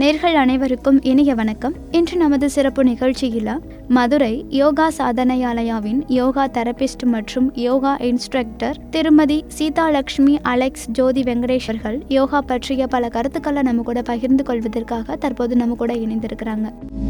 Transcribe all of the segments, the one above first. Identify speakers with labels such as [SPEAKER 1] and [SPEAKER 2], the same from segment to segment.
[SPEAKER 1] நேர்கள் அனைவருக்கும் இனிய வணக்கம் இன்று நமது சிறப்பு நிகழ்ச்சியில் மதுரை யோகா சாதனையாலயாவின் யோகா தெரபிஸ்ட் மற்றும் யோகா இன்ஸ்ட்ரக்டர் திருமதி சீதாலட்சுமி அலெக்ஸ் ஜோதி வெங்கடேஸ்வர்கள் யோகா பற்றிய பல கருத்துக்களை நம்ம கூட பகிர்ந்து கொள்வதற்காக தற்போது நம்ம கூட இணைந்திருக்கிறாங்க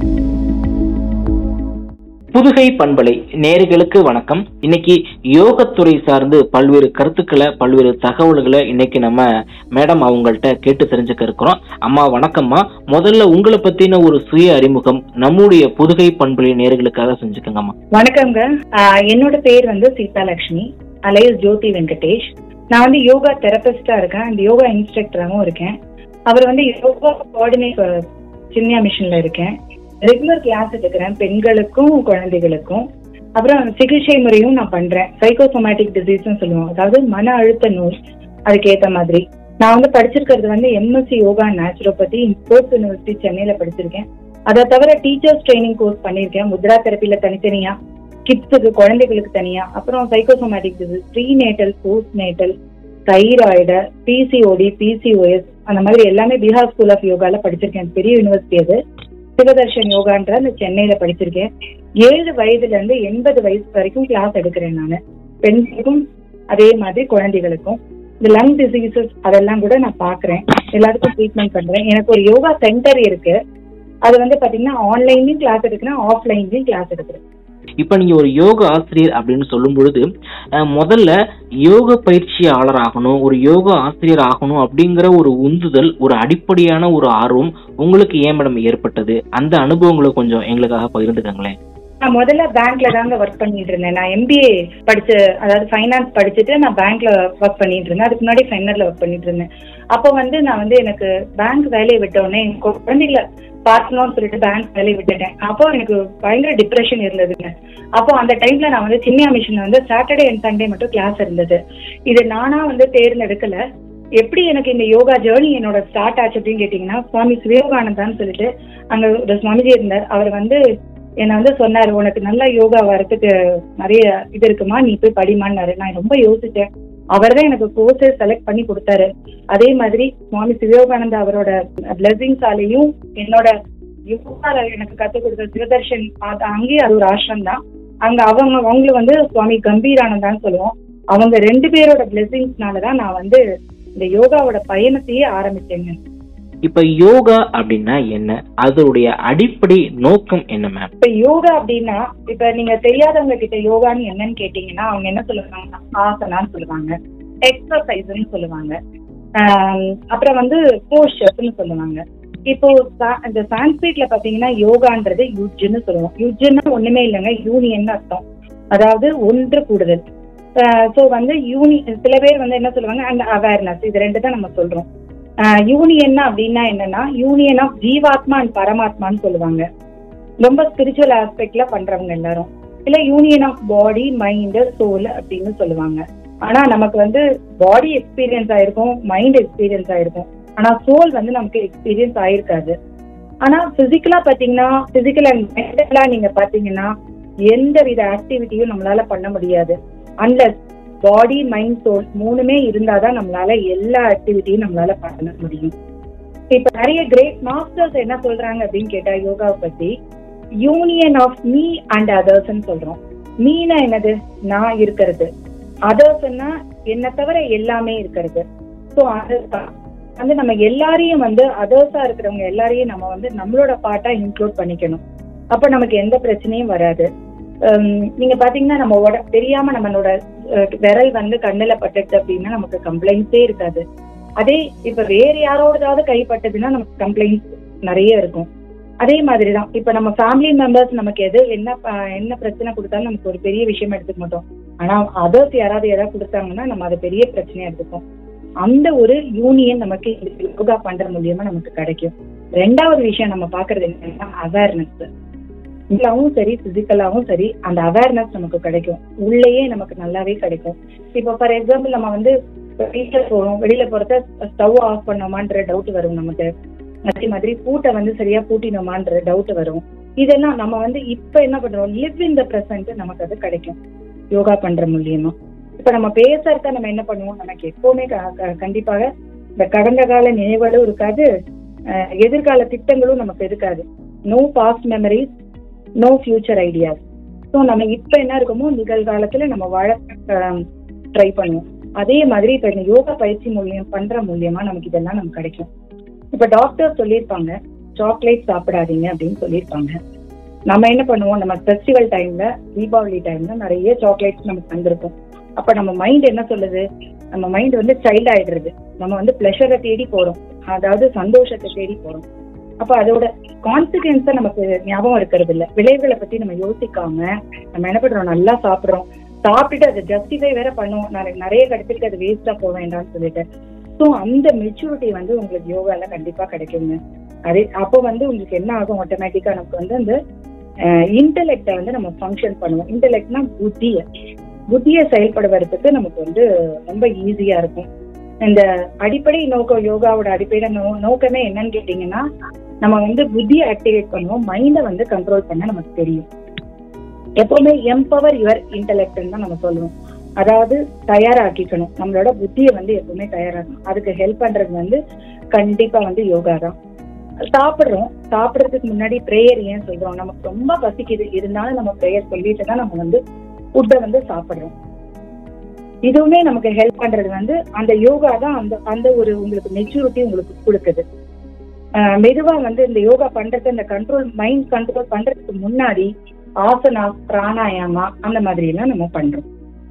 [SPEAKER 2] புதுகை பண்பலை நேர்களுக்கு வணக்கம் இன்னைக்கு யோகத்துறை சார்ந்து பல்வேறு கருத்துக்களை பல்வேறு தகவல்களை இன்னைக்கு நம்ம மேடம் அவங்கள்ட்ட கேட்டு தெரிஞ்சுக்க இருக்கிறோம் அம்மா வணக்கம்மா முதல்ல உங்களை பத்தின ஒரு சுய அறிமுகம் நம்முடைய புதுகை பண்பலை நேர்களுக்காக செஞ்சுக்கோங்கம்மா
[SPEAKER 3] வணக்கங்க ஆஹ் என்னோட பேர் வந்து சீதாலட்சுமி அலையஸ் ஜோதி வெங்கடேஷ் நான் வந்து யோகா தெரபிஸ்டா இருக்கேன் அந்த யோகா இன்ஸ்ட்ரக்டராகவும் இருக்கேன் அவர் வந்து யோகா கோஆர்டினேட் சின்னியா மிஷன்ல இருக்கேன் ரெகுலர் கிளாஸ் எடுக்கிறேன் பெண்களுக்கும் குழந்தைகளுக்கும் அப்புறம் சிகிச்சை முறையும் நான் பண்றேன் சைக்கோசோமேட்டிக் டிசீஸ்னு சொல்லுவோம் அதாவது மன அழுத்த நோய் அதுக்கேத்த மாதிரி நான் வந்து படிச்சிருக்கிறது வந்து MSc yoga naturopathy sports university சென்னையில படிச்சிருக்கேன் அதை தவிர டீச்சர்ஸ் ட்ரைனிங் கோர்ஸ் பண்ணியிருக்கேன் முத்ரா தெரப்பில தனித்தனியா கிட்ஸுக்கு குழந்தைகளுக்கு தனியா அப்புறம் psychosomatic disease prenatal postnatal thyroid PCOD PCOS அந்த மாதிரி எல்லாமே பீகார் ஸ்கூல் ஆஃப் யோகால படிச்சிருக்கேன் பெரிய யூனிவர்சிட்டி அது சிவதர்ஷன் யோகான்ற அந்த சென்னையில படிச்சிருக்கேன் ஏழு வயதுல இருந்து எண்பது வயசு வரைக்கும் கிளாஸ் எடுக்கிறேன் நான் பெண்களுக்கும் அதே மாதிரி குழந்தைகளுக்கும் இந்த லங் டிசீசஸ் அதெல்லாம் கூட நான் பாக்குறேன் எல்லாருக்கும் ட்ரீட்மெண்ட் பண்றேன் எனக்கு ஒரு யோகா சென்டர் இருக்கு அது வந்து பாத்தீங்கன்னா ஆன்லைன்லயும் கிளாஸ் எடுக்கிறேன் ஆஃப்லைன்லயும் கிளாஸ் எடுக்கிறேன்
[SPEAKER 2] இப்ப நீங்க ஒரு யோக ஆசிரியர் அப்படின்னு சொல்லும் பொழுது அஹ், முதல்ல யோக பயிற்சியாளர் ஆகணும் ஒரு யோக ஆசிரியர் ஆகணும் அப்படிங்கிற ஒரு உந்துதல் ஒரு அடிப்படையான ஒரு ஆர்வம் உங்களுக்கு ஏன் மேடம் ஏற்பட்டது அந்த அனுபவங்களை கொஞ்சம் எங்களுக்காக பகிர்ந்துக்கங்களேன்
[SPEAKER 3] நான் முதல்ல பேங்க்ல தாங்க ஒர்க் பண்ணிட்டு இருந்தேன் நான் எம்பிஏ படிச்சு அதாவது ஃபைனான்ஸ் படிச்சுட்டு நான் பேங்க்ல ஒர்க் பண்ணிட்டு இருந்தேன் அதுக்கு முன்னாடி ஃபைனல்ல ஒர்க் பண்ணிட்டு இருந்தேன் அப்போ வந்து நான் வந்து எனக்கு பேங்க் வேலையை விட்ட உடனே என் குழந்தைகளை பார்க்கணும்னு சொல்லிட்டு பேங்க் வேலையை விட்டுட்டேன் அப்போ எனக்கு பயங்கர டிப்ரெஷன் இருந்ததுங்க அப்போ அந்த டைம்ல நான் வந்து சின்னியா மிஷின் வந்து சாட்டர்டே அண்ட் சண்டே மட்டும் கிளாஸ் இருந்தது இது நானா வந்து தேர்ந்தெடுக்கல எப்படி எனக்கு இந்த யோகா ஜேர்னி என்னோட ஸ்டார்ட் ஆச்சு அப்படின்னு கேட்டீங்கன்னா சுவாமி சிவயோகானந்தான்னு சொல்லிட்டு அங்க ஒரு சுவாமிஜி இருந்தார் அவர் வந்து என்னை வந்து சொன்னாரு உனக்கு நல்ல யோகா வரதுக்கு நிறைய இது இருக்குமா நீ போய் படிமான்னாரு நான் ரொம்ப யோசிச்சேன் அவர் தான் எனக்கு கோர்ஸை செலக்ட் பண்ணி கொடுத்தாரு அதே மாதிரி சுவாமி சிவயோகானந்தா அவரோட பிளஸிங்ஸாலையும் என்னோட யோகால எனக்கு கத்துக் கொடுத்த சிவதர்ஷன் அது அங்கேயே அது ஒரு ஆசிரம் தான் அங்க அவங்க அவங்களும் வந்து சுவாமி கம்பீரானந்தான்னு சொல்லுவோம் அவங்க ரெண்டு பேரோட பிளெஸிங்ஸ்னால தான் நான் வந்து இந்த யோகாவோட பயணத்தையே ஆரம்பிச்சேங்க
[SPEAKER 2] இப்ப யோகா அப்படின்னா என்ன அதோடைய அடிப்படை நோக்கம் என்ன மேம்
[SPEAKER 3] இப்ப யோகா அப்படின்னா இப்ப நீங்க தெரியாதவங்க கிட்ட யோகான்னு என்னன்னு கேட்டீங்கன்னா அவங்க என்ன சொல்லுவாங்கன்னா ஆசனான்னு சொல்லுவாங்க எக்ஸசைஸ்ன்னு சொல்லுவாங்க ஆம், அப்புறம் வந்து போஸ்டர்ஸ்னு சொல்லுவாங்க இப்போ சா- இந்த சான்ஸ்கிரிட்ல பாத்தீங்கன்னா யோகான்றது யுஜ்ஜுன்னு சொல்லுவோம் யுஜ்ஜுன்னா ஒண்ணுமே இல்லைங்க யூனியன் அர்த்தம் அதாவது ஒன்று கூடுதல் ஸோ வந்து யூனி சில பேர் வந்து என்ன சொல்லுவாங்க அந்த அவேர்னஸ் இது ரெண்டு தான் நம்ம சொல்றோம் யூனியன் அப்படின்னா என்னன்னா யூனியன் ஆஃப் ஜீவாத்மா அண்ட் பரமாத்மான்னு சொல்லுவாங்க ரொம்ப ஸ்பிரிச்சுவல் ஆஸ்பெக்ட்ல பண்றவங்க எல்லாரும் இல்ல union of body mind soul அப்படின்னு சொல்லுவாங்க ஆனா நமக்கு வந்து பாடி எக்ஸ்பீரியன்ஸ் ஆயிருக்கும் மைண்ட் எக்ஸ்பீரியன்ஸ் ஆயிருக்கும் ஆனா சோல் வந்து நமக்கு எக்ஸ்பீரியன்ஸ் ஆயிருக்காது ஆனா பிசிக்கலா பாத்தீங்கன்னா பிசிக்கல் அண்ட் மென்டலா நீங்க பாத்தீங்கன்னா எந்த வித ஆக்டிவிட்டியும் நம்மளால பண்ண முடியாது அன்லஸ் பாடி மைண்ட் சோல் மூணுமே இருந்தாதான் நம்மளால எல்லா ஆக்டிவிட்டியும் நம்மளால பண்ண முடியும் இப்ப நிறைய கிரேட் மாஸ்டர்ஸ் என்ன சொல்றாங்க அப்படின்னு கேட்டா யோகாவை பத்தி யூனியன் ஆஃப் மீ அண்ட் அதர்ஸ்ன்னு சொல்றோம் மீனா என்னது நான் இருக்கிறது அதர்ஸ்னா என்ன தவிர எல்லாமே இருக்கிறது ஸோ அதுதான் வந்து நம்ம எல்லாரையும் வந்து அதர்ஸா இருக்கிறவங்க எல்லாரையும் நம்ம வந்து நம்மளோட பார்ட்டா இன்க்ளூட் பண்ணிக்கணும் அப்ப நமக்கு எந்த பிரச்சனையும் வராது ஹம், நீங்க பாத்தீங்கன்னா நம்ம உட தெரியாம நம்மளோட அஹ், விரல் வந்து கண்ணுல பட்டுச்சு அப்படின்னா நமக்கு கம்ப்ளைண்ட்ஸே இருக்காது அதே இப்ப வேற யாரோடதாவது கைப்பட்டதுன்னா நமக்கு கம்ப்ளைண்ட்ஸ் நிறைய இருக்கும் அதே மாதிரி தான் இப்ப நம்ம ஃபேமிலி மெம்பர்ஸ் நமக்கு எது என்ன ப- என்ன பிரச்சனை கொடுத்தாலும் நமக்கு ஒரு பெரிய விஷயம் எடுத்துக்க மாட்டோம் ஆனா அதர்ஸ் யாராவது ஏதாவது கொடுத்தாங்கன்னா நம்ம அதை பெரிய பிரச்சனையா எடுத்துப்போம் அந்த ஒரு யூனியன் நமக்கு இந்த யோகா பண்ற மூலியமா நமக்கு கிடைக்கும் ரெண்டாவது விஷயம் நம்ம பாக்குறது என்னன்னா அவேர்னஸ் மென்டலாவும் சரி பிசிக்கலாவும் சரி அந்த அவேர்னஸ் நமக்கு கிடைக்கும் உள்ளேயே நமக்கு நல்லாவே கிடைக்கும் இப்போ ஃபார் எக்ஸாம்பிள் நம்ம வந்து வெளியில போறோம் வெளியில போறத ஸ்டவ் ஆஃப் பண்ணோமான்ற டவுட் வரும் நமக்கு அதே மாதிரி பூட்டை வந்து சரியா பூட்டினோமான்ற டவுட் வரும் இதெல்லாம் நம்ம வந்து இப்ப என்ன பண்றோம் லிவ் இன் த பிரசன்ட் நமக்கு அது கிடைக்கும் யோகா பண்ற மூலியமா இப்ப நம்ம பேசுறத நம்ம என்ன பண்ணுவோம் நமக்கு எப்பவுமே க- க- கண்டிப்பாக இந்த கடந்த கால நினைவுகளும் இருக்காது அஹ், எதிர்கால திட்டங்களும் நமக்கு இருக்காது no past memories no future ideas so நம்ம இப்ப என்ன இருக்கோமோ நிகழ்காலத்துல நம்ம வாழ ட்ரை பண்ணுவோம் அதே மாதிரி இப்ப இந்த யோகா பயிற்சி மூலியம் பண்ற மூலியமா நமக்கு இதெல்லாம் நமக்கு கிடைக்கும் இப்ப டாக்டர் சொல்லியிருப்பாங்க சாக்லேட் சாப்பிடாதீங்க அப்படின்னு சொல்லியிருப்பாங்க நம்ம என்ன பண்ணுவோம் நம்ம ஃபெஸ்டிவல் டைம்ல தீபாவளி டைம்ல நிறைய சாக்லேட்ஸ் நமக்கு தந்திருக்கும் அப்ப நம்ம மைண்ட் என்ன சொல்லுது நம்ம மைண்ட் வந்து சைல்ட் ஆயிடுறது நம்ம வந்து பிளஷரை தேடி போறோம் அதாவது சந்தோஷத்தை தேடி போறோம் அப்ப அதோட கான்சிக்வன்ஸா நமக்கு ஞாபகம் இருக்கிறது இல்ல விளைவுகளை பத்தி நம்ம யோசிக்காம நம்ம என்ன பண்றோம் நல்லா சாப்பிடுறோம் சாப்பிட்டுட்டு அதை ஜஸ்டிஃபை வேற பண்ணுவோம் நிறைய நிறைய கிடைச்சிட்டு அது வேஸ்டா போக வேண்டாம்னு சொல்லிட்டு ஸோ அந்த மெச்சூரிட்டி வந்து உங்களுக்கு யோகால கண்டிப்பா கிடைக்குங்க அதே அப்போ வந்து உங்களுக்கு என்ன ஆகும் ஆட்டோமேட்டிக்கா நமக்கு வந்து அந்த இன்டெலெக்டை வந்து நம்ம ஃபங்க்ஷன் பண்ணுவோம் இன்டெலெக்ட்னா புத்திய புத்திய செயல்படுவதற்கு நமக்கு வந்து ரொம்ப ஈஸியா இருக்கும் இந்த அடிப்படை நோக்கம் யோகாவோட அடிப்படை நோ நோக்கமே என்னன்னு கேட்டீங்கன்னா நம்ம வந்து புத்தியை ஆக்டிவேட் பண்ணுவோம் மைண்டை வந்து கண்ட்ரோல் பண்ண நமக்கு தெரியும் எப்பவுமே எம்பவர் யுவர் இன்டெலெக்ட்னு தான் நம்ம சொல்லுவோம் அதாவது தயாராக்கிக்கணும் நம்மளோட புத்தியை வந்து எப்பவுமே தயாராக்கணும் அதுக்கு ஹெல்ப் பண்றது வந்து கண்டிப்பா வந்து யோகா தான் சாப்பிடுறோம் சாப்பிடுறதுக்கு முன்னாடி ப்ரேயர் ஏன் சொல்றோம் நமக்கு ரொம்ப பசிக்குது இருந்தாலும் நம்ம ப்ரேயர் சொல்லிட்டு தான் நம்ம வந்து ஃபுட்டை வந்து சாப்பிடுறோம் இதுவுமே நமக்கு ஹெல்ப் பண்றது வந்து அந்த யோகா தான் அந்த அந்த ஒரு உங்களுக்கு மெச்சூரிட்டி உங்களுக்கு கொடுக்குது ஆஹ் மெதுவா வந்து இந்த யோகா பண்றது இந்த கண்ட்ரோல் மைண்ட் கண்ட்ரோல் பண்றதுக்கு முன்னாடி ஆசனா பிராணாயாமா அந்த மாதிரி எல்லாம் நம்ம பண்றோம்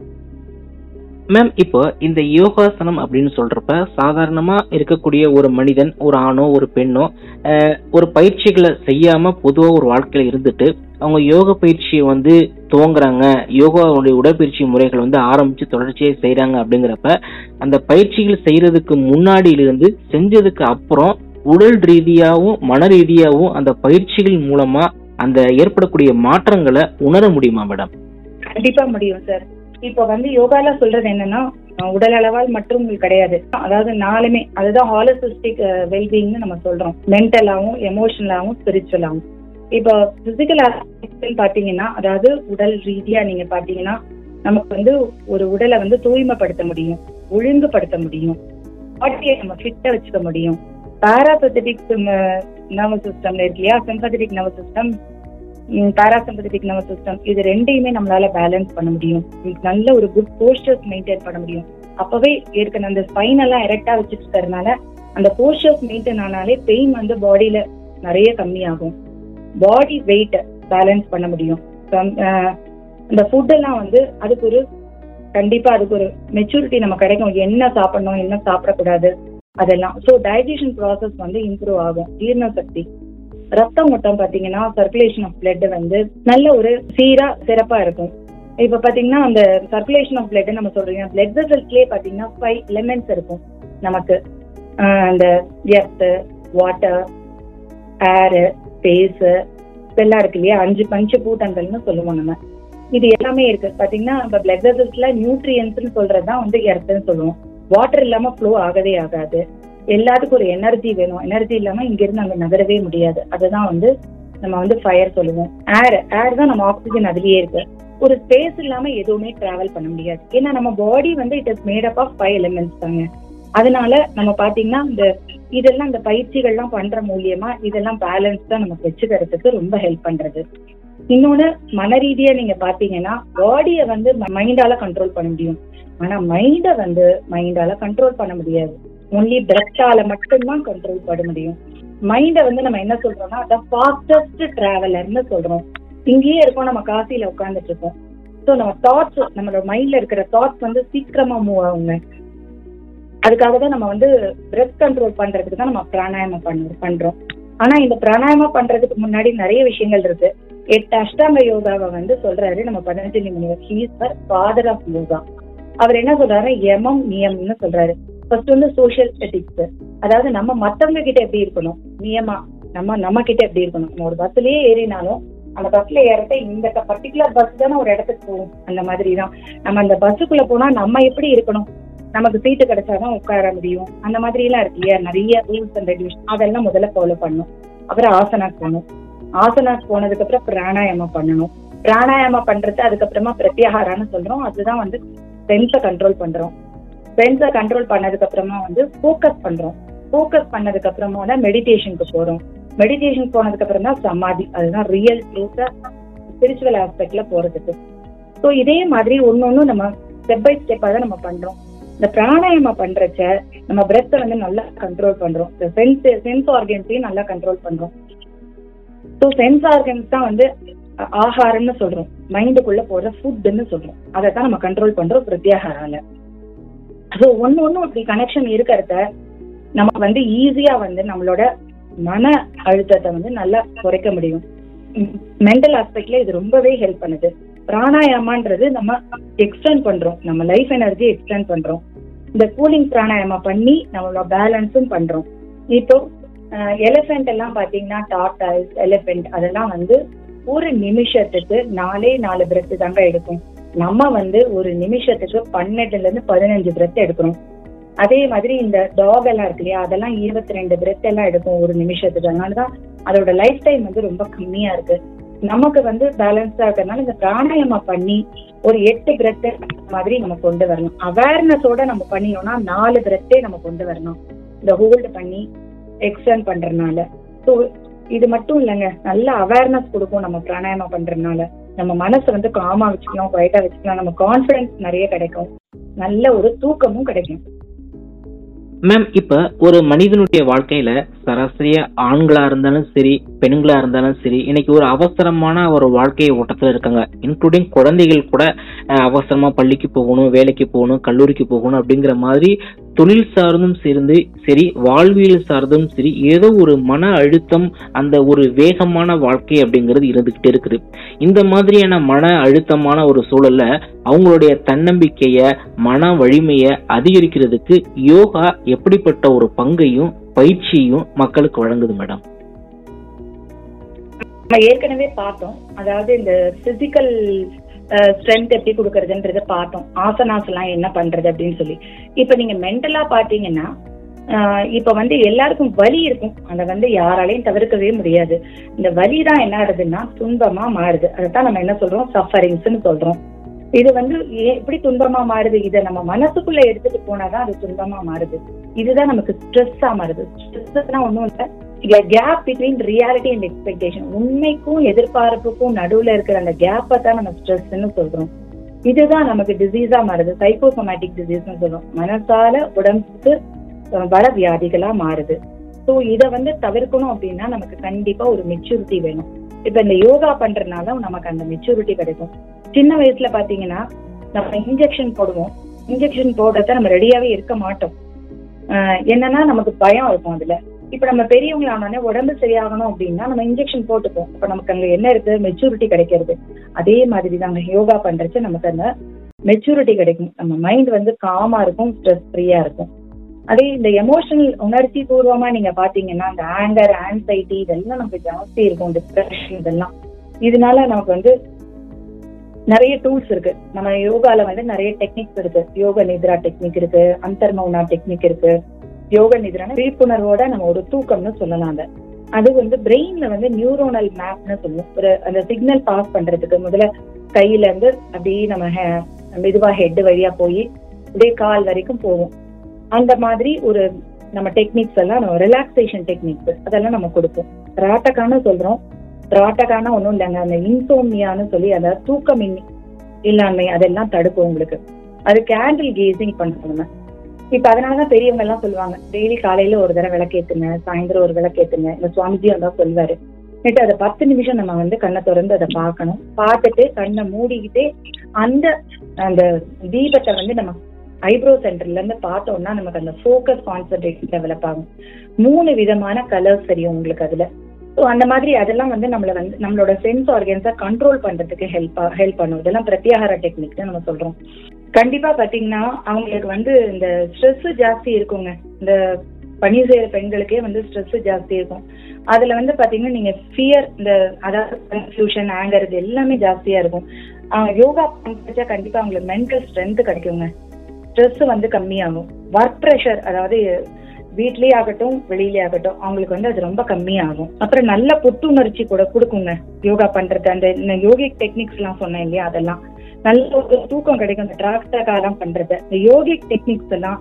[SPEAKER 2] மேம் இப்போ இந்த யோகாசனம் அப்படின்னு சொல்றப்ப சாதாரணமா இருக்கக்கூடிய ஒரு மனிதன் ஒரு ஆணோ ஒரு பெண்ணோ அஹ், ஒரு பயிற்சிகளை செய்யாம பொதுவா ஒரு வாழ்க்கையில இருந்துட்டு அவங்க யோக பயிற்சியை வந்து துவங்குறாங்க யோகாவுடைய உடற்பயிற்சி முறைகள் வந்து ஆரம்பிச்சு தொடர்ச்சியா செய்றாங்க அப்படிங்கிறப்ப அந்த பயிற்சிகள் செய்யறதுக்கு முன்னாடியிலிருந்து செஞ்சதுக்கு அப்புறம் உடல் ரீதியாவும் மன ரீதியாவும் அந்த பயிற்சிகள் மூலமா அந்த ஏற்படக்கூடிய மாற்றங்களை உணர முடியுமா மேடம்
[SPEAKER 3] கண்டிப்பா முடியும் சார் இப்போ வந்து யோகால சொல்றது என்னன்னா அஹ் உடல் அளவால் மட்டும் கிடையாது அதாவது நாலுமே அதுதான் ஹாலிஸ்டிக் வெல்பீயிங்னு நம்ம சொல்றோம் மென்டலாவும் எமோஷனலாவும் ஸ்பிரிச்சுவலாவும் இப்போ பிசிக்கல் பாத்தீங்கன்னா அதாவது உடல் ரீதியா நீங்க பாத்தீங்கன்னா நமக்கு வந்து ஒரு உடலை வந்து தூய்மைப்படுத்த முடியும் ஒழுங்குபடுத்த முடியும் பாடியை நம்ம ஃபிட்டா வச்சுக்க முடியும் பாராபெத்தடிக் நர்வஸ் சிஸ்டம்ல இருக்கு இல்லையா sympathetic nervous system parasympathetic nervous system இது ரெண்டையுமே நம்மளால பேலன்ஸ் பண்ண முடியும் உங்களுக்கு நல்ல ஒரு குட் போஸ்டர்ஸ் மெயின்டைன் பண்ண முடியும் அப்பவே ஏற்கனவே அந்த ஸ்பைன் எல்லாம் எரெக்டா வச்சுட்டு இருக்கறதுனால அந்த போஸ்டர்ஸ் மெயின்டைன் ஆனாலே பெயின் வந்து பாடியில நிறைய கம்மியாகும் பாடி வெயிட் பேலன்ஸ் பண்ண முடியும் கம்- ஆஹ் இந்த ஃபுட் எல்லாம் வந்து அதுக்கு ஒரு கண்டிப்பா அதுக்கு ஒரு மெச்சூரிட்டி நம்ம கிடைக்கும் என்ன சாப்பிடணும் என்ன சாப்பிடக்கூடாது அதெல்லாம் ஸோ டைஜஷன் ப்ராசஸ் வந்து இம்ப்ரூவ் ஆகும் ஜீரண சக்தி ரத்த ஓட்டம் பாத்தீங்கன்னா சர்க்குலேஷன் ஆஃப் பிளட் வந்து நல்ல ஒரு சீரா சிறப்பா இருக்கும் இப்ப பாத்தீங்கன்னா அந்த சர்க்குலேஷன் ஆஃப் பிளட் நம்ம சொல்றீங்க பிளட் வெசல்ஸ்லயே பாத்தீங்கன்னா ஃபைவ் எலிமெண்ட்ஸ் இருக்கும் நமக்கு ஆஹ் அந்த எர்த் வாட்டர் ஏர் ஸ்பேஸ் இதெல்லாம் இருக்கு இல்லையா அஞ்சு பஞ்சபூதங்கள்னு சொல்லுவோம் நம்ம இது எல்லாமே இருக்கு பாத்தீங்கன்னா நம்ம பிளட் வெசல்ஸ்ல நியூட்ரியன்ஸ்னு சொல்றதுதான் வந்து எர்த்னு சொல்லுவோம் வாட்டர் இல்லாம ஃப்ளோ ஆகவே ஆகாது எல்லாத்துக்கும் ஒரு எனர்ஜி வேணும் எனர்ஜி இல்லாம இங்க இருந்து அங்க நகரவே முடியாது அதுதான் வந்து நம்ம வந்து ஃபயர் சொல்லுவோம் ஏர் ஏர் தான் நம்ம ஆக்சிஜன் அதுலயே இருக்கு ஒரு ஸ்பேஸ் இல்லாம எதுவுமே டிராவல் பண்ண முடியாது ஏன்னா நம்ம பாடி வந்து it is made up of five elements தாங்க அதனால நம்ம பாத்தீங்கன்னா இந்த இதெல்லாம் இந்த பயிற்சிகள்லாம் பண்ற மூலியமா இதெல்லாம் பேலன்ஸ் தான் நமக்கு வச்சுக்கிறதுக்கு ரொம்ப ஹெல்ப் பண்றது இன்னொன்னு மன ரீதியா நீங்க பாத்தீங்கன்னா பாடிய வந்து மைண்டால கண்ட்ரோல் பண்ண முடியும் ஆனா மைண்ட வந்து மைண்டால கண்ட்ரோல் பண்ண முடியாது ஒன்லி பிரெத்தால மட்டும்தான் கண்ட்ரோல் பண்ண முடியும் மைண்ட வந்து நம்ம என்ன சொல்றோம்னா த ஃபாஸ்டஸ்ட் டிராவலர்னு சொல்றோம் இங்கேயே இருக்கோம் நம்ம காசியில உட்கார்ந்துட்டு இருக்கோம் ஸோ நம்ம தாட்ஸ் நம்மளோட மைண்ட்ல இருக்கிற தாட்ஸ் வந்து சீக்கிரமா மூவ் ஆகுங்க அதுக்காக தான் நம்ம வந்து பிரெத் கண்ட்ரோல் பண்றதுக்கு தான் நம்ம பிராணாயாமம் பண்ண பண்றோம் ஆனா இந்த பிராணாயாமம் பண்றதுக்கு முன்னாடி நிறைய விஷயங்கள் இருக்கு எட்டு அஷ்டாங்க யோகாவை வந்து சொல்றாரு நம்ம பதஞ்சலி முனிவர் ஹீஸ் ஃபாதர் ஆஃப் யோகா அவர் என்ன சொல்றாரு யமம் நியம்னு சொல்றாரு ஃபர்ஸ்ட் வந்து சோஷியல் எத்திக்ஸ் அதாவது நம்ம மத்தவங்க கிட்ட எப்படி இருக்கணும் நியமா நம்ம நம்ம கிட்ட எப்படி இருக்கணும் நம்ம ஒரு பஸ்லயே ஏறினாலும் அந்த பஸ்ல ஏறட்ட இந்த பர்டிகுலர் பஸ் தானே ஒரு இடத்துக்கு போகும் அந்த மாதிரி தான் நம்ம அந்த பஸ்ஸுக்குள்ள போனா நம்ம எப்படி இருக்கணும் நமக்கு சீட்டு கிடைச்சாதான் உட்கார முடியும் அந்த மாதிரி எல்லாம் இருக்கு இல்லையா நிறைய ரூல்ஸ் அண்ட் ரெகுலேஷன் அதெல்லாம் முதல்ல ஃபாலோ பண்ணணும் அப்புறம் ஆசனாஸ் போகணும் ஆசனாஸ் போனதுக்கு அப்புறம் பிராணாயாமம் பண்ணணும் பிராணாயாமம் பண்றது அதுக்கப்புறமா பிரத்யாகாரான்னு சொல்றோம் அதுதான் வந்து சென்ஸை கண்ட்ரோல் பண்றோம் சென்ஸை கண்ட்ரோல் பண்ணதுக்கு அப்புறமா வந்து ஃபோக்கஸ் பண்றோம் ஃபோக்கஸ் பண்ணதுக்கு அப்புறமா தான் மெடிடேஷனுக்கு போறோம் மெடிடேஷன் போனதுக்கு அப்புறம் தான் சமாதி அதுதான் ரியல் ட்ரூத்தா ஸ்பிரிச்சுவல் ஆஸ்பெக்ட்ல போறதுக்கு ஸோ இதே மாதிரி ஒன்னொன்னும் நம்ம ஸ்டெப் பை ஸ்டெப்பா தான் நம்ம பண்றோம் இந்த பிராணாயாமா பண்றச்ச நம்ம பிரெத்தை வந்து நல்லா கண்ட்ரோல் பண்றோம் சென்ஸ் சென்ஸ் ஆர்கன்ஸையும் நல்லா கண்ட்ரோல் பண்றோம் ஸோ சென்ஸ் ஆர்கன்ஸ் தான் வந்து அ- ஆகாரம்னு சொல்றோம் மைண்டுக்குள்ள போற ஃபுட்னு சொல்றோம் அதை தான் நம்ம கண்ட்ரோல் பண்றோம் பிரத்யாகாரால ஸோ ஒன்னு ஒன்னும் இப்படி கனெக்ஷன் இருக்கிறத நம்ம வந்து ஈஸியா வந்து நம்மளோட மன அழுத்தத்தை வந்து நல்லா குறைக்க முடியும் மென்டல் ஆஸ்பெக்ட்ல இது ரொம்பவே ஹெல்ப் பண்ணுது பிராணாயாமான்றது நம்ம எக்ஸ்டெண்ட் பண்றோம் நம்ம லைஃப் எனர்ஜி எக்ஸ்டெண்ட் பண்றோம் இந்த கூலிங் பிராணாயாமா பண்ணி நம்மளோட பேலன்ஸும் பண்றோம் இப்போ எலிஃபென்ட் எல்லாம் பாத்தீங்கன்னா டாட்டாஸ் எலிஃபென்ட் அதெல்லாம் வந்து ஒரு நிமிஷத்துக்கு நாலே நாலு பிரெத் தாங்க எடுக்கும் நம்ம வந்து ஒரு நிமிஷத்துக்கு பன்னெண்டுல இருந்து பதினஞ்சு பிரெத் எடுக்கிறோம் அதே மாதிரி இந்த டாக் எல்லாம் இருக்கு இல்லையா அதெல்லாம் இருபத்தி ரெண்டு பிரெத் எல்லாம் எடுக்கும் ஒரு நிமிஷத்துக்கு அதனாலதான் அதோட லைஃப் டைம் வந்து ரொம்ப கம்மியா இருக்கு நமக்கு வந்து பேலன்ஸா இருக்கிறதுனால இந்த பிராணாயாமா பண்ணி ஒரு எட்டு பிரெத் மாதிரி நம்ம கொண்டு வரணும் அவேர்னஸோட நம்ம பண்ணினோம்னா நாலு பிரெத்தே நம்ம கொண்டு வரணும் இந்த ஹோல்டு பண்ணி எக்ஸ்டெண்ட் பண்றதுனால ஸோ இது மட்டும் இல்லைங்க நல்ல அவேர்னஸ் கொடுக்கும் நம்ம பிராணாயாமா பண்றதுனால நம்ம மனசை வந்து காமா வச்சுக்கலாம் குவைட்டா வச்சுக்கலாம் நம்ம கான்ஃபிடன்ஸ் நிறைய கிடைக்கும் நல்ல ஒரு தூக்கமும் கிடைக்கும்
[SPEAKER 2] மேம் இப்ப ஒரு மனிதனுடைய வாழ்க்கையில சராசரியா ஆண்களா இருந்தாலும் சரி பெண்களா இருந்தாலும் சரி இன்னைக்கு ஒரு அவசரமான ஒரு வாழ்க்கை ஓட்டத்துல இருக்காங்க இன்க்ளூடிங் குழந்தைகள் கூட அஹ், அவசரமா பள்ளிக்கு போகணும் வேலைக்கு போகணும் கல்லூரிக்கு போகணும் அப்படிங்கிற மாதிரி தொழில் சார்ந்தும் சேர்ந்து சரி வாழ்வியல் சார்ந்தும் சரி ஏதோ ஒரு மன அழுத்தம் அந்த ஒரு வேகமான வாழ்க்கை அப்படிங்கிறது இருந்துகிட்டே இருக்குது இந்த மாதிரியான மன அழுத்தமான ஒரு சூழல்ல அவங்களுடைய தன்னம்பிக்கைய மன வலிமைய அதிகரிக்கிறதுக்கு யோகா எப்படிப்பட்ட ஒரு பங்கையும் பயிற்சியும் மக்களுக்கு வழங்குது மேடம்
[SPEAKER 3] நம்ம ஏற்கனவே பார்த்தோம் அதாவது இந்த பிசிக்கல் ஸ்ட்ரென்த் எப்படி கொடுக்கறதுன்றத பார்த்தோம் ஆசனாஸ் எல்லாம் என்ன பண்றது அப்படின்னு சொல்லி இப்ப நீங்க மென்டலா பாத்தீங்கன்னா ஆஹ் இப்ப வந்து எல்லாருக்கும் வலி இருக்கும் அதை வந்து யாராலையும் தவிர்க்கவே முடியாது இந்த வலி தான் என்ன ஆகுதுன்னா துன்பமா மாறுது அதைத்தான் நம்ம என்ன சொல்றோம் சஃபரிங்ஸ்னு சொல்றோம் இது வந்து ஏ- எப்படி துன்பமா மாறுது இதை நம்ம மனசுக்குள்ள எடுத்துட்டு போனாதான் அது துன்பமா மாறுது இதுதான் நமக்கு ஸ்ட்ரெஸ்ஸா மாறுது ஸ்ட்ரெஸ்னா ஒண்ணும் இல்ல இல்ல gap between reality and expectation உண்மைக்கும் எதிர்பார்ப்புக்கும் நடுவுல இருக்கிற அந்த கேப்பை தான் நம்ம ஸ்ட்ரெஸ்ன்னு சொல்றோம் இதுதான் நமக்கு டிசீஸா மாறுது சைக்கோசோமேட்டிக் டிசீஸ்னு சொல்றோம் மனசால உடம்புக்கு அஹ், வர வியாதிகளா மாறுது ஸோ இதை வந்து தவிர்க்கணும் அப்படின்னா நமக்கு கண்டிப்பா ஒரு மெச்சூரிட்டி வேணும் இப்ப இந்த யோகா பண்றதுனால நமக்கு அந்த மெச்சூரிட்டி கிடைக்கும் சின்ன வயசுல பாத்தீங்கன்னா நம்ம இன்ஜெக்ஷன் போடுவோம் இன்ஜெக்ஷன் போடுறத நம்ம ரெடியாவே இருக்க மாட்டோம் ஆஹ் என்னன்னா நமக்கு பயம் இருக்கும் அதுல இப்ப நம்ம பெரியவங்க ஆனோடனே உடம்பு சரியாகணும் அப்படின்னா நம்ம இன்ஜெக்ஷன் போட்டுப்போம் இப்ப நமக்கு அங்க என்ன இருக்கு மெச்சூரிட்டி கிடைக்கிறது அதே மாதிரி தாங்க யோகா பண்றச்சு நமக்கு அந்த மெச்சூரிட்டி கிடைக்கும் நம்ம மைண்ட் வந்து காமா இருக்கும் ஸ்ட்ரெஸ் ஃப்ரீயா இருக்கும் அதே இந்த எமோஷனல் உணர்ச்சி பூர்வமா நீங்க பாத்தீங்கன்னா இந்த ஆங்கர் ஆன்சைட்டி இதெல்லாம் நமக்கு ஜாஸ்தி இருக்கும் டிப்ரெஷன் இதெல்லாம் இதனால நமக்கு வந்து நிறைய டூல்ஸ் இருக்கு நம்ம யோகால வந்து நிறைய டெக்னிக்ஸ் இருக்கு யோக நித்ரா டெக்னிக் இருக்கு அந்தர்மௌனா டெக்னிக் இருக்கு யோக நித்ரான விழிப்புணர்வோட நம்ம ஒரு தூக்கம்னு சொல்லலாம் அதை அது வந்து பிரெயின்ல வந்து நியூரோனல் மேப்னு சொல்லுவோம் ஒரு அந்த சிக்னல் பாஸ் பண்றதுக்கு முதல்ல கையில இருந்து அப்படியே நம்ம he- மெதுவா ஹெட் வழியா போய் அப்படியே கால் வரைக்கும் போகும் அந்த மாதிரி ஒரு நம்ம டெக்னிக்ஸ் எல்லாம் நம்ம ரிலாக்ஸேஷன் டெக்னிக்ஸ் அதெல்லாம் நம்ம கொடுப்போம் ராட்டக்கான சொல்றோம் ராட்டக்கான ஒண்ணும் இல்லைங்க அந்த இன்சோம்னியான்னு சொல்லி அந்த தூக்கம் இன்- இல்லாமை அதெல்லாம் தடுக்கும் உங்களுக்கு அது கேண்டில் கேசிங் பண்ணணும் இப்ப அதனாலதான் பெரியவங்க எல்லாம் சொல்லுவாங்க டெய்லி காலையில ஒரு தடவை விளக்கேத்துங்க சாயந்தரம் ஒரு விளக்கேத்துங்க இந்த சுவாமிஜி வந்தா சொல்லுவாரு நேற்று அதை பத்து நிமிஷம் நம்ம வந்து கண்ணை திறந்து அதை பார்க்கணும் பார்த்துட்டு கண்ணை மூடிக்கிட்டே அந்த அந்த தீபத்தை வந்து நம்ம ஐப்ரோ சென்டர்ல இருந்து பார்த்தோம்னா நமக்கு அந்த ஃபோக்கஸ் கான்சென்ட்ரேஷன் டெவலப் ஆகும் மூணு விதமான கலர்ஸ் தெரியும் உங்களுக்கு அதுல ஸோ அந்த மாதிரி அதெல்லாம் வந்து நம்மள வந்து நம்மளோட சென்ஸ் ஆர்கன்ஸை கண்ட்ரோல் பண்றதுக்கு ஹெல்ப் ஹெல்ப் பண்ணும் இதெல்லாம் பிரத்யாகார டெக்னிக் நம்ம சொல்றோம் கண்டிப்பா பாத்தீங்கன்னா அவங்களுக்கு வந்து இந்த ஸ்ட்ரெஸ் ஜாஸ்தி இருக்குங்க இந்த பணி செய்யற பெண்களுக்கே வந்து ஸ்ட்ரெஸ் ஜாஸ்தி இருக்கும் அதுல வந்து பாத்தீங்கன்னா நீங்க ஃபியர் இந்த அதாவது கன்ஃபியூஷன் ஆங்கர் இது எல்லாமே ஜாஸ்தியா இருக்கும் அவங்க யோகா பண்றச்சா கண்டிப்பா அவங்களுக்கு மென்டல் ஸ்ட்ரென்த் கிடைக்குங்க ஸ்ட்ரெஸ் வந்து கம்மியாகும் ஒர்க் ப்ரெஷர் அதாவது வீட்லயே ஆகட்டும் வெளியிலே ஆகட்டும் அவங்களுக்கு வந்து அது ரொம்ப கம்மியாகும் அப்புறம் நல்ல புத்துணர்ச்சி கூட கொடுக்குங்க யோகா பண்றது அந்த இந்த யோகிக் டெக்னிக்ஸ் எல்லாம் சொன்னேன் இல்லையா அதெல்லாம் நல்ல ஒரு தூக்கம் கிடைக்கும் இந்த டிராக்டகாலாம் பண்றது இந்த யோகிக் டெக்னிக்ஸ் எல்லாம்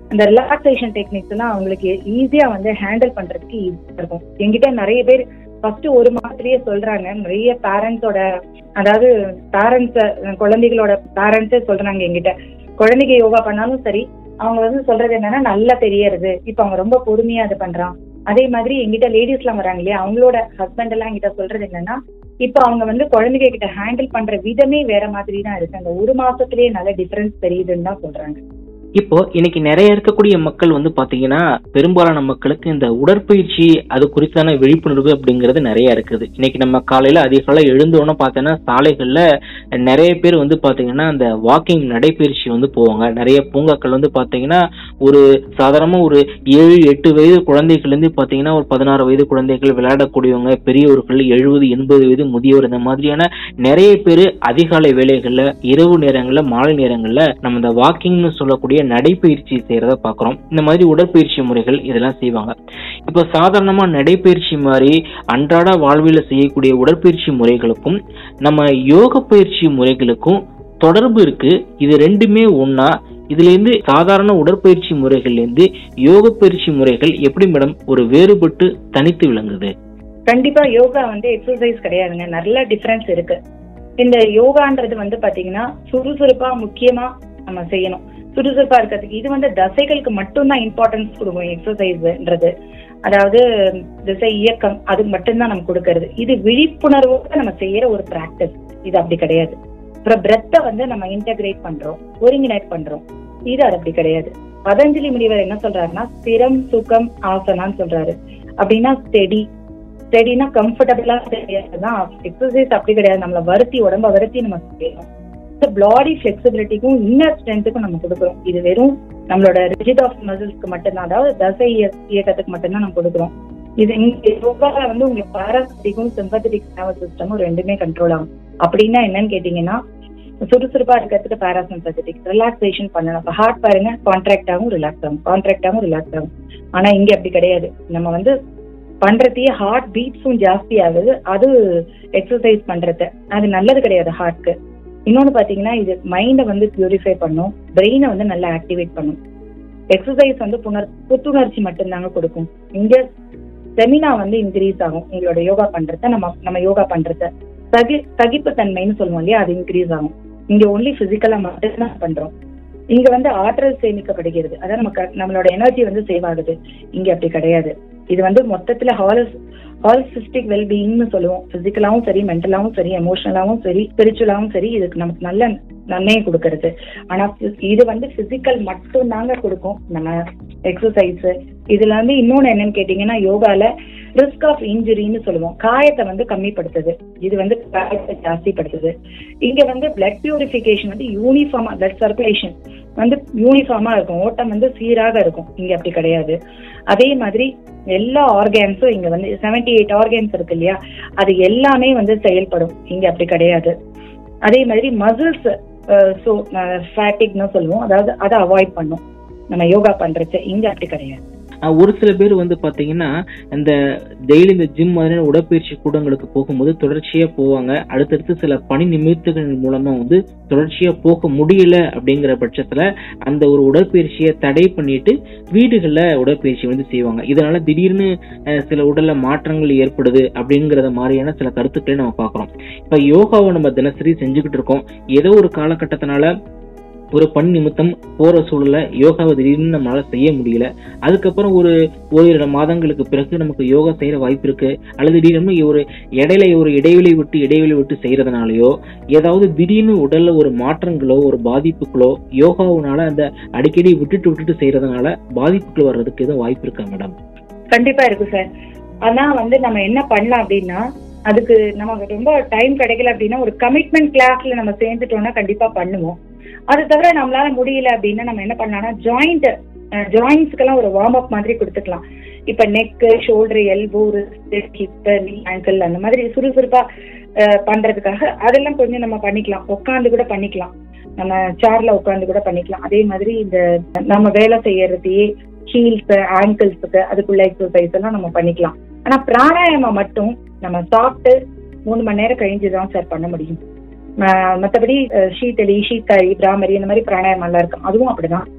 [SPEAKER 3] அந்த ரிலாக்ஸேஷன் டெக்னிக்ஸ் எல்லாம் அவங்களுக்கு ஈஸியா வந்து ஹேண்டில் பண்றதுக்கு ஈஸியா இருக்கும் என்கிட்ட நிறைய பேர் ஃபர்ஸ்ட் ஒரு மாதத்திலேயே சொல்றாங்க நிறைய பேரண்ட்ஸோட அதாவது பேரண்ட்ஸ் குழந்தைகளோட பேரண்ட்ஸே சொல்றாங்க என்கிட்ட குழந்தைங்க யோகா பண்ணாலும் சரி அவங்க வந்து சொல்றது என்னன்னா நல்லா தெரியறது இப்ப அவங்க ரொம்ப பொறுமையா இது பண்றான் அதே மாதிரி எங்கிட்ட லேடிஸ் எல்லாம் வராங்க இல்லையா அவங்களோட ஹஸ்பண்ட் எல்லாம் என்கிட்ட சொல்றது என்னன்னா இப்ப அவங்க வந்து குழந்தைங்க கிட்ட ஹேண்டில் பண்ற விதமே வேற மாதிரி தான் இருக்கு அந்த ஒரு மாசத்திலேயே நல்ல டிஃபரன்ஸ் தெரியுதுன்னு தான் சொல்றாங்க
[SPEAKER 2] இப்போ இன்னைக்கு நிறைய இருக்கக்கூடிய மக்கள் வந்து பாத்தீங்கன்னா பெரும்பாலான மக்களுக்கு இந்த உடற்பயிற்சி அது குறித்தான விழிப்புணர்வு அப்படிங்கிறது நிறைய இருக்குது இன்னைக்கு நம்ம காலையில அதிகாலை எழுந்தோன்னு பார்த்தோன்னா சாலைகள்ல நிறைய பேர் வந்து பாத்தீங்கன்னா அந்த வாக்கிங் நடைப்பயிற்சி வந்து போவாங்க நிறைய பூங்காக்கள் வந்து பாத்தீங்கன்னா ஒரு சாதாரணமா ஒரு ஏழு எட்டு வயது குழந்தைகள் இருந்து பாத்தீங்கன்னா ஒரு பதினாறு வயது குழந்தைகள் விளையாடக்கூடியவங்க பெரியவர்கள் எழுபது எண்பது வயது முதியோர் இந்த மாதிரியான நிறைய பேர் அதிகாலை வேலைகள்ல இரவு நேரங்கள்ல மாலை நேரங்கள்ல நம்ம இந்த வாக்கிங்னு சொல்லக்கூடிய நடைப்பயிற்சி செய்யறத பாக்குறோம் இந்த மாதிரி உடற்பயிற்சி முறைகள் இதெல்லாம் செய்வாங்க இப்ப சாதாரணமா நடைப்பயிற்சி மாதிரி அன்றாட வாழ்வில் செய்யக்கூடிய உடற்பயிற்சி முறைகளுக்கும் நம்ம யோக பயிற்சி முறைகளுக்கும் தொடர்பு இருக்கு இது ரெண்டுமே ஒண்ணா இதுல இருந்து சாதாரண உடற்பயிற்சி முறைகள்ல இருந்து யோக பயிற்சி முறைகள் எப்படி மேடம் ஒரு வேறுபட்டு தனித்து விளங்குது
[SPEAKER 3] கண்டிப்பா யோகா வந்து எக்ஸசைஸ் கிடையாதுங்க நல்ல டிஃபரன்ஸ் இருக்கு இந்த யோகான்றது வந்து பாத்தீங்கன்னா சுறுசுறுப்பா முக்கியமா நம்ம செய்யணும் சுறுசுறுப்பா இருக்கிறதுக்கு இது வந்து தசைகளுக்கு மட்டும்தான் இம்பார்ட்டன்ஸ் கொடுக்கும் எக்ஸசைஸ்ன்றது அதாவது திசை இயக்கம் அது மட்டும்தான் நம்ம கொடுக்கறது இது விழிப்புணர்வோட நம்ம செய்யற ஒரு பிராக்டிஸ் இது அப்படி கிடையாது அப்புறம் பிரெத்தை வந்து நம்ம இன்டகிரேட் பண்றோம் ஒருங்கிணைட் பண்றோம் இது அது அப்படி கிடையாது பதஞ்சலி முனிவர் என்ன சொல்றாருன்னா ஸ்திரம் சுகம் ஆசனான்னு சொல்றாரு அப்படின்னா ஸ்டெடி ஸ்டெடினா கம்ஃபர்டபுளா தெரியாதுதான் எக்ஸசைஸ் அப்படி கிடையாது நம்மள வருத்தி உடம்ப வருத்தி நம்ம செய்யணும் பாடி ஃபிளெக்சிபிலிட்டிக்கும் இன்னர் ஸ்ட்ரென்த்துக்கும் நம்ம கொடுக்குறோம் இது வெறும் நம்மளோட ரிஜிட் ஆஃப் மசில்ஸ்க்கு மட்டும்தான் அதாவது தசை இய- இயக்கத்துக்கு மட்டும்தான் நம்ம கொடுக்குறோம் இது இங்க யோகால வந்து உங்களுக்கு பாராசிட்டிக்கும் சிம்பத்தட்டிக் நர்வஸ் சிஸ்டமும் ரெண்டுமே கண்ட்ரோல் ஆகும் அப்படின்னா என்னன்னு கேட்டீங்கன்னா சுறுசுறுப்பா இருக்கிறதுக்கு பாராசிம்பத்தட்டிக் ரிலாக்ஸேஷன் பண்ணணும் இப்போ ஹார்ட் பாருங்க கான்ட்ராக்ட் ஆகும் ரிலாக்ஸ் ஆகும் கான்ட்ராக்ட் ஆகும் ரிலாக்ஸ் ஆகும் ஆனா இங்க அப்படி கிடையாது நம்ம வந்து பண்றதையே ஹார்ட் பீட்ஸும் ஜாஸ்தி ஆகுது அது எக்ஸசைஸ் பண்றது அது நல்லது கிடையாது ஹார்ட்க்கு இன்னொன்னு பாத்தீங்கன்னா இது மைண்டை வந்து பியூரிஃபை பண்ணும் பிரெயினை வந்து நல்லா ஆக்டிவேட் பண்ணும் எக்ஸசைஸ் வந்து புனர் புத்துணர்ச்சி மட்டும்தாங்க கொடுக்கும் இங்க செமினா வந்து இன்க்ரீஸ் ஆகும் உங்களோட யோகா பண்றத நம்ம நம்ம யோகா பண்றத சகி சகிப்பு தன்மைன்னு சொல்லுவோம் இல்லையா அது இன்க்ரீஸ் ஆகும் இங்க ஒன்லி பிசிக்கலா மட்டும்தான் பண்றோம் இங்க வந்து ஆற்றல் சேமிக்கப்படுகிறது அதாவது நமக்கு நம்மளோட எனர்ஜி வந்து சேவ் ஆகுது இங்க அப்படி கிடையாது இது வந்து மொத்தத்துல ஹாலஸ் ஹாலிஸ்டிக் வெல்பீயிங்னு சொல்லுவோம் பிசிக்கலாவும் சரி மென்டலாவும் சரி எமோஷனலாவும் சரி ஸ்பிரிச்சுவலாவும் சரி இதுக்கு நமக்கு நல்ல நன்மையை கொடுக்கறது ஆனா phys- இது வந்து பிசிக்கல் மட்டும் தாங்க கொடுக்கும் நம்ம எக்ஸசைஸ் இதுல வந்து இன்னொன்னு என்னன்னு கேட்டீங்கன்னா யோகால ரிஸ்க் ஆஃப் இன்ஜுரின்னு சொல்லுவோம் காயத்தை வந்து கம்மிப்படுத்துது இது வந்து காயத்தை ஜாஸ்திப்படுத்துது இங்க வந்து பிளட் பியூரிஃபிகேஷன் வந்து யூனிஃபார்மா பிளட் சர்க்குலேஷன் வந்து யூனிஃபார்மா இருக்கும் ஓட்டம் வந்து சீராக இருக்கும் இங்க அப்படி கிடையாது அதே மாதிரி எல்லா ஆர்கான்ஸும் இங்க வந்து 78 எயிட் ஆர்கான்ஸ் இருக்கு இல்லையா அது எல்லாமே வந்து செயல்படும் இங்க அப்படி கிடையாது அதே மாதிரி மசில்ஸ் ஸோ ஃபேட்டிக்னு சொல்லுவோம் அதாவது அதை அவாய்ட் பண்ணும் நம்ம யோகா பண்றது இங்க அப்படி கிடையாது
[SPEAKER 2] ஆஹ் ஒரு சில பேர் வந்து பாத்தீங்கன்னா இந்த டெய்லி இந்த ஜிம் மாதிரியான உடற்பயிற்சி கூடங்களுக்கு போகும்போது தொடர்ச்சியா போவாங்க அடுத்தடுத்து சில பணி நிமித்தங்கள் மூலமா வந்து தொடர்ச்சியா போக முடியல அப்படிங்கிற பட்சத்துல அந்த ஒரு உடற்பயிற்சியை தடை பண்ணிட்டு வீடுகள்ல உடற்பயிற்சி வந்து செய்வாங்க இதனால திடீர்னு அஹ், சில உடல்ல மாற்றங்கள் ஏற்படுது அப்படிங்கறத மாதிரியான சில கருத்துக்களை நம்ம பார்க்கிறோம் இப்ப யோகாவை நம்ம தினசரி செஞ்சுக்கிட்டு இருக்கோம் ஏதோ ஒரு காலகட்டத்தினால ஒரு பணி நிமித்தம் போற சூழல்ல யோகாவை திடீர்னு நம்மளால செய்ய முடியல அதுக்கப்புறம் ஒரு ஓரிரு மாதங்களுக்கு பிறகு நமக்கு யோகா செய்யற வாய்ப்பு இருக்கு அல்லது திடீர்னு ஒரு இடையில ஒரு இடைவெளி விட்டு இடைவெளி விட்டு செய்யறதுனாலயோ ஏதாவது திடீர்னு உடல்ல ஒரு மாற்றங்களோ ஒரு பாதிப்புகளோ யோகாவுனால அந்த அடிக்கடி விட்டுட்டு விட்டுட்டு செய்யறதுனால பாதிப்புகள் வர்றதுக்கு ஏதோ வாய்ப்பு இருக்கா மேடம்
[SPEAKER 3] கண்டிப்பா இருக்கு சார் ஆனா வந்து நம்ம என்ன பண்ணலாம் அப்படின்னா அதுக்கு நமக்கு ரொம்ப டைம் கிடைக்கல அப்படின்னா ஒரு கமிட்மெண்ட் கிளாஸ்ல நம்ம சேர்ந்துட்டோம்னா கண்டிப்பா பண்ணுவோம் அது தவிர நம்மளால முடியல அப்படின்னா நம்ம என்ன பண்ணலாம்னா ஜாயிண்ட் ஜாயின்ஸ்க்கெல்லாம் ஒரு வார்ம் அப் மாதிரி கொடுத்துக்கலாம் இப்ப neck shoulder elbow hip ankle அந்த மாதிரி சுறுசுறுப்பா அஹ், பண்றதுக்காக அதெல்லாம் கொஞ்சம் நம்ம பண்ணிக்கலாம் உட்காந்து கூட பண்ணிக்கலாம் நம்ம சேர்ல உட்காந்து கூட பண்ணிக்கலாம் அதே மாதிரி இந்த நம்ம வேலை செய்யறதையே ஹீல்ஸ் ஆங்கிள்ஸுக்கு அதுக்குள்ள எக்ஸசைஸ் எல்லாம் நம்ம பண்ணிக்கலாம் ஆனா பிராணாயாமம் மட்டும் நம்ம சாப்பிட்டு மூணு மணி நேரம் கழிஞ்சு தான் சார் பண்ண முடியும் ம- மத்தபடி அஹ், சீத்தளி சீத்தாரி பிராமரி இந்த மாதிரி பிராணாயாமம் எல்லாம் இருக்கும் அதுவும் அப்படிதான்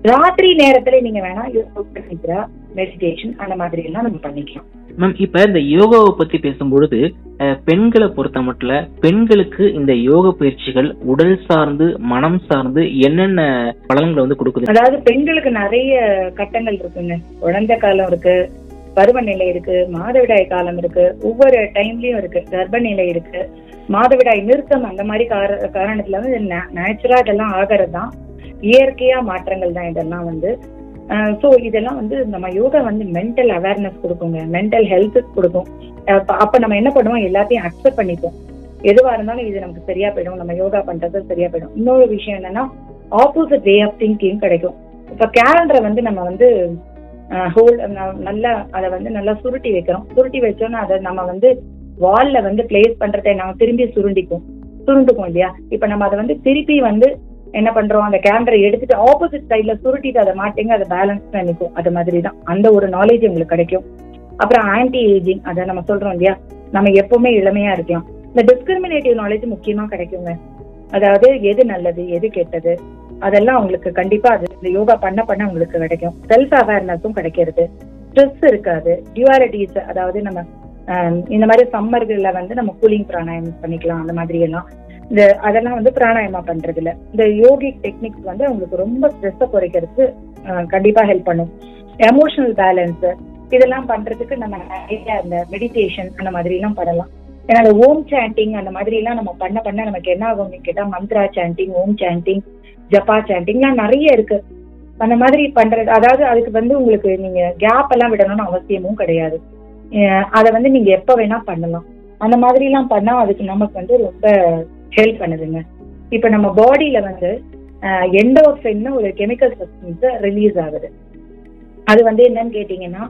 [SPEAKER 3] ராத்திரி நேரத்துல நீங்க வேணா யோகா நித்ரா மெடிடேஷன் அந்த மாதிரி எல்லாம் நம்ம பண்ணிக்கலாம்
[SPEAKER 2] மேம் இப்ப இந்த யோகாவை பத்தி பேசும்பொழுது அஹ், பெண்களை பொறுத்த மட்டும் பெண்களுக்கு இந்த யோக பயிற்சிகள் உடல் சார்ந்து மனம் சார்ந்து என்னென்ன பலன்களை வந்து கொடுக்குது
[SPEAKER 3] அதாவது பெண்களுக்கு நிறைய கட்டங்கள் இருக்குங்க குழந்தை காலம் இருக்கு பருவநிலை இருக்கு மாதவிடாய் காலம் இருக்கு ஒவ்வொரு டைம்லயும் இருக்கு கர்ப்பநிலை இருக்கு மாதவிடாய் நிறுத்தம் அந்த மாதிரி கார- காரணத்துல வந்து நேச்சுரா இதெல்லாம் ஆகிறது தான் இயற்கையா மாற்றங்கள் தான் இதெல்லாம் வந்து ஸோ இதெல்லாம் வந்து நம்ம யோகா வந்து மென்டல் அவேர்னஸ் கொடுக்குங்க மென்டல் ஹெல்த் கொடுக்கும் அப்ப- அப்ப நம்ம என்ன பண்ணுவோம் எல்லாத்தையும் அக்செப்ட் பண்ணிப்போம் எதுவா இருந்தாலும் இது நமக்கு சரியா போயிடும் நம்ம யோகா பண்றது சரியா போயிடும் இன்னொரு விஷயம் என்னன்னா ஆப்போசிட் வே ஆஃப் திங்கிங் கிடைக்கும் இப்ப கேலண்டரை வந்து நம்ம வந்து ஹோல் நல்லா அதை வந்து நல்லா சுருட்டி வைக்கிறோம் சுருட்டி வச்சோன்னா அதை நம்ம வந்து வால்ல வந்து பிளேஸ் பண்றதை நம்ம திரும்பி சுருண்டிக்கும் சுருண்டுக்கும் இல்லையா இப்ப நம்ம அதை வந்து திருப்பி வந்து என்ன பண்றோம் அந்த கேலண்டரை எடுத்துட்டு ஆப்போசிட் சைட்ல சுருட்டிட்டு அதை மாட்டிங்க அதை பேலன்ஸ் நிற்கும் அது மாதிரி தான் அந்த ஒரு நாலேஜ் உங்களுக்கு கிடைக்கும் அப்புறம் ஆன்டி ஏஜிங் அதை நம்ம சொல்றோம் இல்லையா நம்ம எப்பவுமே இளமையா இருக்கலாம் இந்த டிஸ்கிரிமினேட்டிவ் நாலேஜ் முக்கியமா கிடைக்குங்க அதாவது எது நல்லது எது கெட்டது அதெல்லாம் உங்களுக்கு கண்டிப்பா அது இந்த யோகா பண்ண பண்ண உங்களுக்கு கிடைக்கும் செல்ஃப் அவேர்னஸும் கிடைக்கிறது ஸ்ட்ரெஸ் இருக்காது டியூவாலிட்டிஸ் அதாவது நம்ம ஆம், இந்த மாதிரி சம்மர்கள்ல வந்து நம்ம கூலிங் பிராணாயம் பண்ணிக்கலாம் அந்த மாதிரி எல்லாம் இந்த அதெல்லாம் வந்து பிராணாயமா பண்றது இல்ல இந்த யோகிக் டெக்னிக்ஸ் வந்து உங்களுக்கு ரொம்ப ஸ்ட்ரெஸ்ஸை குறைக்கிறதுக்கு ஆஹ், கண்டிப்பா ஹெல்ப் பண்ணும் எமோஷனல் பேலன்ஸ் இதெல்லாம் பண்றதுக்கு நம்ம நிறைய இந்த மெடிடேஷன் அந்த மாதிரி எல்லாம் பண்ணலாம் ஏன்னா அந்த ஓம் சாண்டிங் அந்த மாதிரி எல்லாம் நம்ம பண்ண பண்ண நமக்கு என்ன ஆகும்னு கேட்டா மந்த்ரா சாண்டிங் ஓம் சாண்டிங் ஜப்பா சாண்டிங்லாம் நிறைய இருக்கு அந்த மாதிரி பண்றது அதாவது அதுக்கு வந்து உங்களுக்கு நீங்க கேப் எல்லாம் விடணும்னு அவசியமும் கிடையாது அஹ் அதை வந்து நீங்க எப்ப வேணா பண்ணலாம் அந்த மாதிரி எல்லாம் பண்ணா அதுக்கு நமக்கு வந்து ரொம்ப ஹெல்ப் பண்ணுதுங்க இப்ப நம்ம பாடியில வந்து எண்டோஃபின்னு ஒரு கெமிக்கல் சப்ஸ்டன்ஸ் ரிலீஸ் ஆகுது அது வந்து என்னன்னு கேட்டீங்கன்னா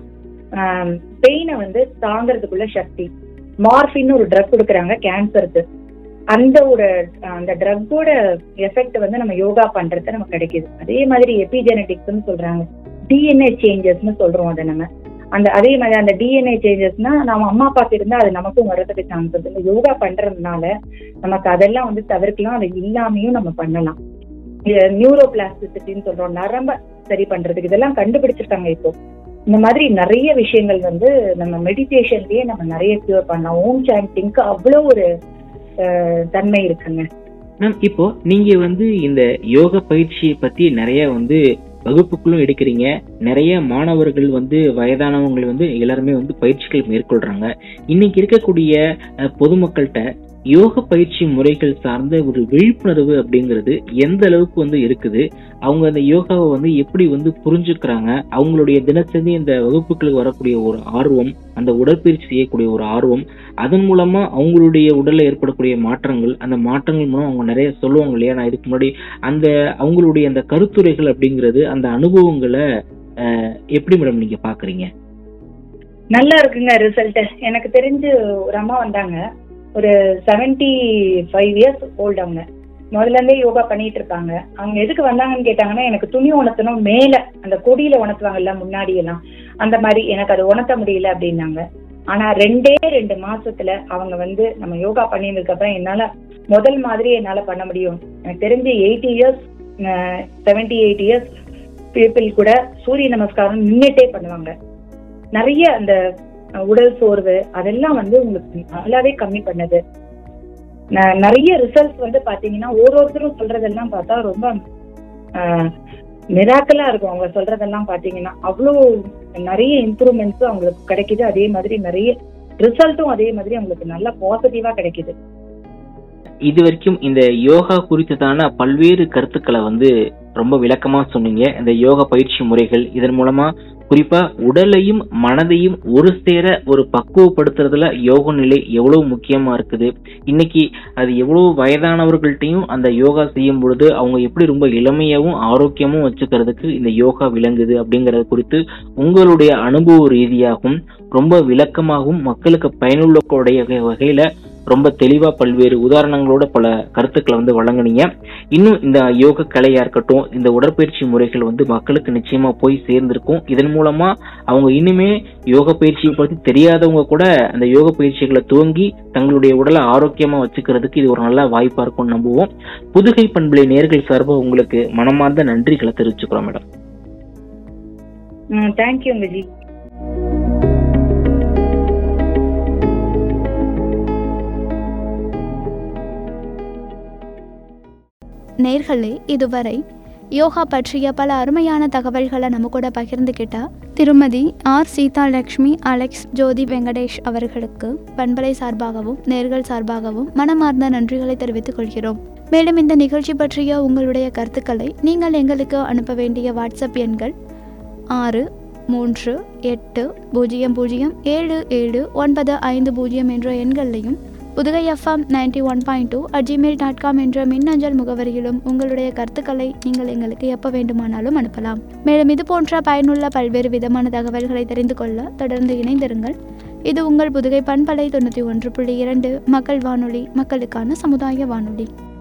[SPEAKER 3] பெயினை வந்து தாங்கறதுக்குள்ள சக்தி மார்பின்னு ஒரு ட்ரக் கொடுக்குறாங்க கேன்சருக்கு அந்த ஒரு அந்த ட்ரக்கோட எஃபெக்ட் வந்து நம்ம யோகா பண்றது நமக்கு கிடைக்குது அதே மாதிரி எபிஜெனடிக்ஸ்னு சொல்றாங்க டிஎன்ஏ சேஞ்சஸ்னு சொல்றோம் அதை நம்ம அந்த அதே மாதிரி அந்த டிஎன்ஏ சேஞ்சஸ்னா நம்ம அம்மா அப்பாக்கு இருந்தா அது நமக்கும் வர்றதுக்கு சான்ஸ் இருக்கு இந்த யோகா பண்றதுனால நமக்கு அதெல்லாம் வந்து தவிர்க்கலாம் அது இல்லாமையும் நம்ம பண்ணலாம் நியூரோ பிளாஸ்டிசிட்டின்னு சொல்றோம் நரம்ப சரி பண்றதுக்கு இதெல்லாம் கண்டுபிடிச்சிருக்காங்க இப்போ இந்த மாதிரி நிறைய விஷயங்கள் வந்து நம்ம மெடிடேஷன்லயே நம்ம நிறைய கியூர் பண்ணலாம் ஓம் சாண்டிங்க்கு அவ்வளோ ஒரு அஹ், தன்மை இருக்குங்க
[SPEAKER 2] மேம் இப்போ நீங்க வந்து இந்த யோக பயிற்சியை பத்தி நிறைய வந்து வகுப்புகளும் எடுக்கிறீங்க நிறைய மாணவர்கள் வந்து வயதானவங்க வந்து எல்லாருமே வந்து பயிற்சிகள் மேற்கொள்றாங்க இன்னைக்கு இருக்கக்கூடிய அஹ், பொதுமக்கள்கிட்ட யோக பயிற்சி முறைகள் சார்ந்த ஒரு விழிப்புணர்வு அப்படிங்கிறது எந்த அளவுக்கு வந்து இருக்குது அவங்க அந்த யோகாவை வந்து எப்படி வந்து புரிஞ்சுக்கிறாங்க அவங்களுடைய தினசரி இந்த வகுப்புகளுக்கு வரக்கூடிய ஒரு ஆர்வம் அந்த உடற்பயிற்சி செய்யக்கூடிய ஒரு ஆர்வம் அதன் மூலமா அவங்களுடைய உடல்ல ஏற்படக்கூடிய மாற்றங்கள் அந்த மாற்றங்கள் மூலம் அவங்க நிறைய சொல்லுவாங்க இல்லையா நான் இதுக்கு முன்னாடி அந்த அவங்களுடைய அந்த கருத்துரைகள் அப்படிங்கிறது அந்த அனுபவங்களை அஹ், எப்படி மேடம் நீங்க பாக்குறீங்க
[SPEAKER 3] நல்லா இருக்குங்க ரிசல்ட் எனக்கு தெரிஞ்சு ஒரு அம்மா வந்தாங்க ஒரு 75 ஃபைவ் இயர்ஸ் ஓல்டு அவங்க முதல்ல இருந்தே யோகா பண்ணிட்டு இருப்பாங்க அவங்க எதுக்கு வந்தாங்கன்னு கேட்டாங்கன்னா எனக்கு துணி உணர்த்தணும் மேல அந்த கொடியில உணர்த்துவாங்கல்ல முன்னாடி எல்லாம் அந்த மாதிரி எனக்கு அது உணர்த்த முடியல அப்படின்னாங்க ஆனா ரெண்டே ரெண்டு மாசத்துல அவங்க வந்து நம்ம யோகா பண்ணினதுக்கு அப்புறம் என்னால முதல் மாதிரி என்னால பண்ண முடியும் எனக்கு தெரிஞ்சு eighty years seventy eight years people கூட சூரிய நமஸ்காரம் நின்னுட்டே பண்ணுவாங்க நிறைய அந்த அஹ், உடல் சோர்வு அதெல்லாம் வந்து உங்களுக்கு நல்லாவே கம்மி பண்ணுது ந- நிறைய ரிசல்ட்ஸ் வந்து பாத்தீங்கன்னா ஒரு ஒருத்தரும் சொல்றதெல்லாம் பார்த்தா ரொம்ப மிராக்கலா இருக்கும் அவங்க சொல்றதெல்லாம் பாத்தீங்கன்னா அவ்வளோ நிறைய இம்ப்ரூவ்மெண்ட்ஸும் அவங்களுக்கு கிடைக்குது அதே மாதிரி நிறைய ரிசல்ட்டும் அதே மாதிரி அவங்களுக்கு நல்ல பாசிட்டிவா கிடைக்குது
[SPEAKER 2] இது வரைக்கும் இந்த யோகா குறித்ததான பல்வேறு கருத்துக்களை வந்து ரொம்ப விளக்கமா சொன்னீங்க இந்த யோகா பயிற்சி முறைகள் இதன் மூலமா குறிப்பா உடலையும் மனதையும் ஒரு சேர ஒரு பக்குவப்படுத்துறதுல யோக நிலை எவ்வளவு முக்கியமா இருக்குது இன்னைக்கு அது எவ்வளவு வயதானவர்கள்ட்டையும் அந்த யோகா செய்யும் பொழுது அவங்க எப்படி ரொம்ப இளமையாவும் ஆரோக்கியமும் வச்சுக்கிறதுக்கு இந்த யோகா விளங்குது அப்படிங்கறது குறித்து உங்களுடைய அனுபவ ரீதியாகவும் ரொம்ப விளக்கமாகவும் மக்களுக்கு பயனுள்ள வகையில ரொம்ப தெளிவா பல்வேறு உதாரணங்களோட பல கருத்துக்களை வந்து வழங்குனீங்க இன்னும் இந்த யோக கலையா இருக்கட்டும் இந்த உடற்பயிற்சி முறைகள் வந்து மக்களுக்கு நிச்சயமா போய் சேர்ந்திருக்கும் இதன் மூலமா அவங்க இனிமே யோக பயிற்சியை பத்தி தெரியாதவங்க கூட அந்த யோக பயிற்சிகளை துவங்கி தங்களுடைய உடலை ஆரோக்கியமா வச்சுக்கிறதுக்கு இது ஒரு நல்ல வாய்ப்பா இருக்கும்னு நம்புவோம் புதுகை பண்பலை நேர்கள் சார்பா உங்களுக்கு மனமார்ந்த நன்றிகளை தெரிவிச்சுக்கிறோம் மேடம்
[SPEAKER 3] ம் தேங்க்யூங்க ஜி
[SPEAKER 1] நேர்களே இதுவரை யோகா பற்றிய பல அருமையான தகவல்களை நம்ம கூட பகிர்ந்துக்கிட்டா திருமதி ஆர் சீதாலட்சுமி அலெக்ஸ் ஜோதி வெங்கடேஷ் அவர்களுக்கு பண்பலை சார்பாகவும் நேர்கள் சார்பாகவும் மனமார்ந்த நன்றிகளை தெரிவித்துக் கொள்கிறோம் மேலும் இந்த நிகழ்ச்சி பற்றிய உங்களுடைய கருத்துக்களை நீங்கள் எங்களுக்கு அனுப்ப வேண்டிய வாட்ஸ்அப் எண்கள் ஆறு மூன்று எட்டு பூஜ்ஜியம் பூஜ்ஜியம் ஏழு ஏழு ஒன்பது ஐந்து பூஜ்ஜியம் என்ற எண்களையும் Pudugai FM ninety one point two at Gmail dot com என்ற மின்னஞ்சல் முகவரியிலும் உங்களுடைய கருத்துக்களை நீங்கள் எங்களுக்கு எப்போ வேண்டுமானாலும் அனுப்பலாம் மேலும் இது போன்ற பயனுள்ள பல்வேறு விதமான தகவல்களை தெரிந்து கொள்ள தொடர்ந்து இணைந்திருங்கள் இது உங்கள் புதுகை பண்பலை தொண்ணூற்றி ஒன்று புள்ளி இரண்டு மக்கள் வானொலி மக்களுக்கான சமுதாய வானொலி